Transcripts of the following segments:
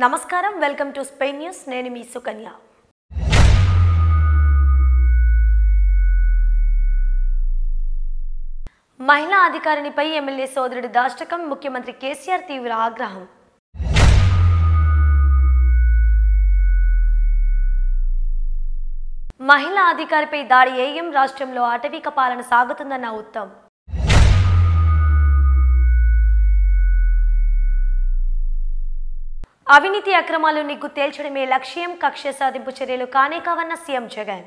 నమస్కారం welcome to Spain news నేను మీ సుకన్య మహిళా అధికారినిపై ఎమ్మెల్యే సోదరుడి దాష్టకం ముఖ్యమంత్రి కేసీఆర్ తీవ్ర ఆగ్రహం మహిళా అధికారిపై దాడి ఏఎం రాష్ట్రంలో అటవిక పాలన సాగుతుందన్న ఉత్తమ్ అవినీతి అక్రమాలు నీకు తేల్చడమే లక్ష్యం కక్ష సాధింపు చర్యలు కానే కావన్న సీఎం జగన్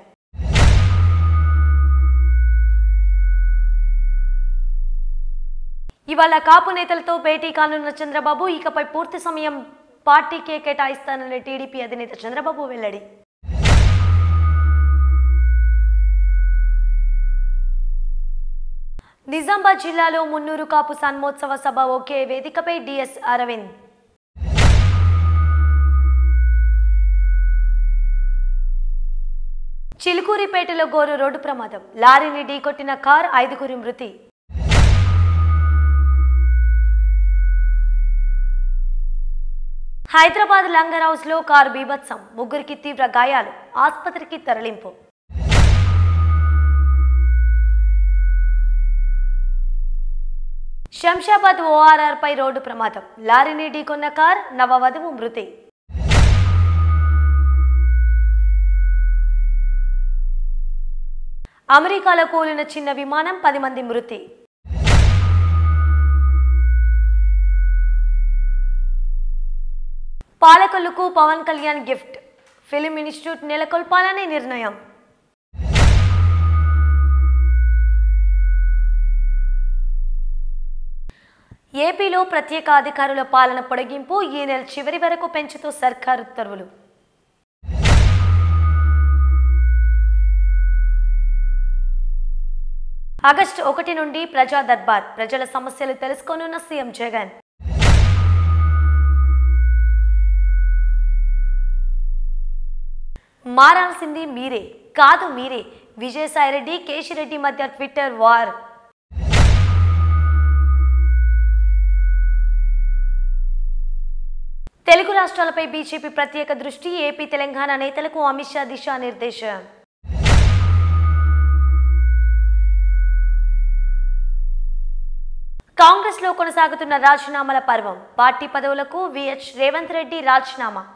ఇవాళ కాపు నేతలతో భేటీ కానున్న చంద్రబాబు ఇకపై పూర్తి సమయం పార్టీకే కేటాయిస్తానన్న టీడీపీ అధినేత చంద్రబాబు వెల్లడి నిజామాబాద్ జిల్లాలో మున్నూరు కాపు సన్మోత్సవ సభ ఒకే వేదికపై డిఎస్ అరవింద్ చిలుకూరిపేటలో ఘోర రోడ్డు ప్రమాదం లారీని ఢీకొట్టిన కార్ ఐదుగురి మృతి హైదరాబాద్ లంగర్ హౌస్ లో కారు బీభత్సం ముగ్గురికి తీవ్ర గాయాలు ఆసుపత్రికి తరలింపు శంషాబాద్ ఓఆర్ఆర్ పై రోడ్డు ప్రమాదం లారీని ఢీకొన్న కార్ నవవధువు మృతి అమెరికాలో కూలిన చిన్న విమానం పది మంది మృతి పాలకులకు Pawan Kalyan gift film institute నెలకొల్పాలనే నిర్ణయం ఏపీలో ప్రత్యేక అధికారుల పాలన పొడిగింపు ఈ నెల చివరి వరకు పెంచుతూ సర్కార్ ఉత్తర్వులు ఆగస్టు ఒకటి నుండి ప్రజా దర్బార్ ప్రజల సమస్యలు తెలుసుకోనున్న సీఎం జగన్ మారాల్సింది మీరే కాదు మీరే విజయసాయిరెడ్డి కేశిరెడ్డి మధ్య ట్విట్టర్ వార్ తెలుగు రాష్ట్రాలపై బీజేపీ ప్రత్యేక దృష్టి ఏపీ తెలంగాణ నేతలకు అమిత్ షా దిశానిర్దేశం కాంగ్రెస్ లో కొనసాగుతున్న రాజీనామాల పర్వం పార్టీ పదవులకు విహెచ్ రేవంత్ రెడ్డి రాజీనామా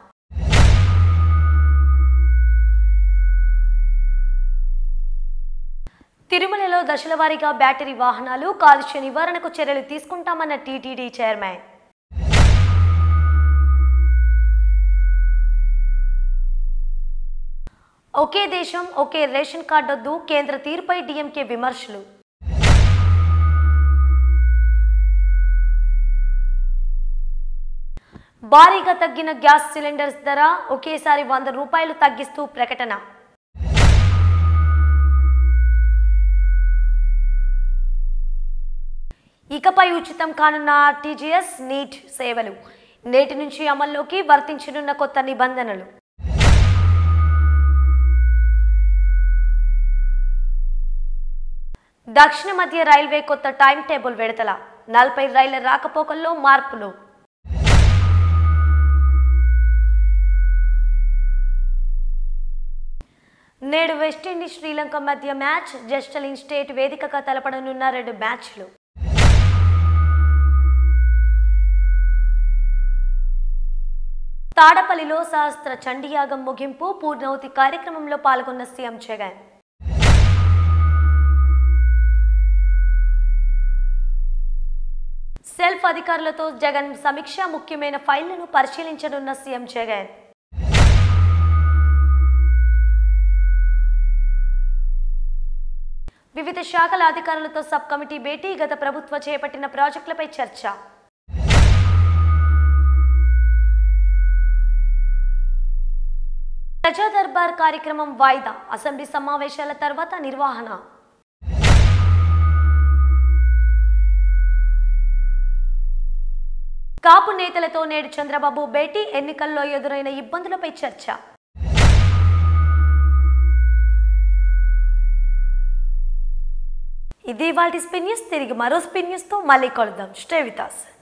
తిరుమలలో దశల వారీగా బ్యాటరీ వాహనాలు కాలుష్య నివారణకు చర్యలు తీసుకుంటామన్న టీటీడీ చైర్మన్ ఒకే దేశం ఒకే రేషన్ కార్డు వద్దు కేంద్ర తీరుపై డీఎంకే విమర్శలు భారీగా తగ్గిన గ్యాస్ సిలిండర్స్ ధర ఒకేసారి వంద రూపాయలు తగ్గిస్తూ ప్రకటన ఇకపై ఉచితం కానున్న ఆర్టీజీఎస్ నీట్ సేవలు నేటి నుంచి అమల్లోకి వర్తించనున్న కొత్త నిబంధనలు దక్షిణ మధ్య రైల్వే కొత్త టైం టేబుల్ విడతల నలభై రైళ్ల రాకపోకల్లో మార్పులు నేడు వెస్టిండీస్ శ్రీలంక మధ్య మ్యాచ్ జస్టలిన్ స్టేట్ వేదికగా తలపడనున్న రెండు మ్యాచ్లు తాడపల్లిలో సహస్ర చండీయాగం ముగింపు పూర్ణావతి కార్యక్రమంలో పాల్గొన్న సీఎం జగన్ సెల్ఫ్ అధికారులతో జగన్ సమీక్ష ముఖ్యమైన ఫైళ్లను పరిశీలించనున్న సీఎం జగన్ వివిధ శాఖల అధికారులతో సబ్ కమిటీ భేటీ గత ప్రభుత్వ చేపట్టిన ప్రాజెక్టులపై చర్చ ప్రజా దర్బార్ కార్యక్రమం వాయిదా అసెంబ్లీ సమావేశాల తర్వాత నిర్వహణ కాపు నేతలతో నేడు చంద్రబాబు భేటీ ఎన్నికల్లో ఎదురైన ఇబ్బందులపై చర్చ ఇది వాటి స్పిన్ న్యూస్ తిరిగి మరో స్పిన్ న్యూస్తో మళ్ళీ కలుద్దాం స్టే విత్ us.